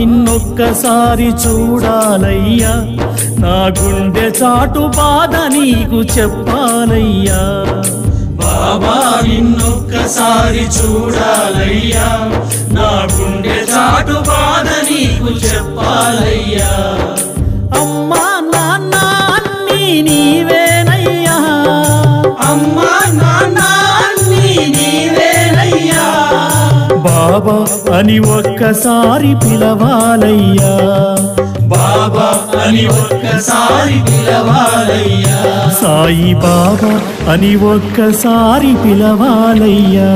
నిన్నొక్కసారి చూడాలయ్యా నా గుండె చాటు బాధ నీకు చెప్పాలయ్యా బాబా నిన్నొక్కసారి చూడాలయ్యా నా గుండె చాటు బాధ నీకు చెప్పాలయ్యా అమ్మా నాన్న అన్నీ నీవేనయ్యా అమ్మా నాన్న అన్నీ నీవేనయ్యా బాబా అని ఒక్కసారి పిలవాలయ్యా బాబా అని ఒక్కసారి పిలవాలయ్యా సాయి బాబా అని ఒక్కసారి పిలవాలయ్యా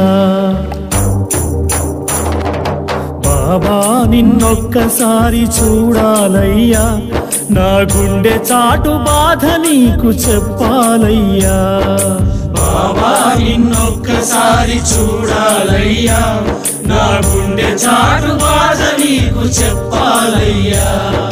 బాబా నిన్నొక్కసారి చూడాలయ్యా నా గుండె చాటు బాధ నీకు చెప్పాలయ్యా బాబా నిన్నొక్కసారి చూడాలయ్యా నా గుండె చాటు బాధ నీకు చెప్పాలయ్యా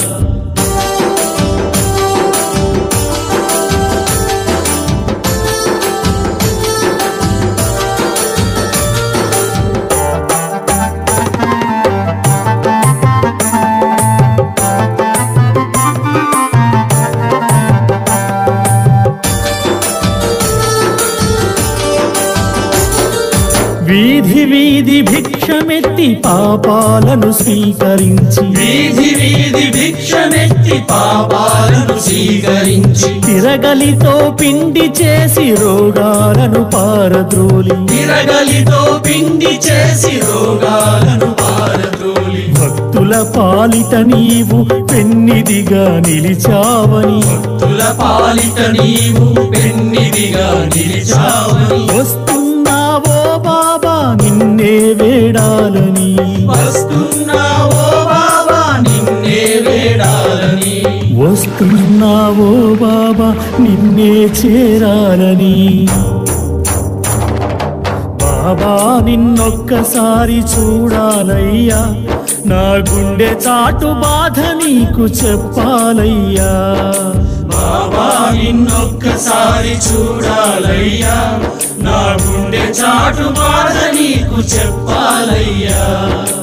వీధి వీధి భిక్షమెత్తి పాపాలను స్వీకరించి వీధి వీధి భిక్షమెత్తి పాపాలను స్వీకరించి తిరగలితో పిండి చేసి రోగాలను పారద్రోలి తిరగలితో పిండి చేసి రోగాలను పారద్రోలి భక్తుల పాలిట నీవు పెన్నిదిగా నిలిచావని భక్తుల పాలిట నీవు పెన్నిదిగా నిలిచావని వస్తున్నావో బాబా నిన్నే వేడాలని వస్తున్నావో బాబా నిన్నే వేడాలని వస్తున్నావో బాబా నిన్నే చేరాలని బాబా నిన్నొక్కసారి చూడాలయ్యా నా గుండె చాటు బాధ నీకు చెప్పాలయ్యా బాబా నిన్నొక్కసారి చూడాలయ్యా నా గుండె చాటు బాధ నీకు చెప్పాలయ్యా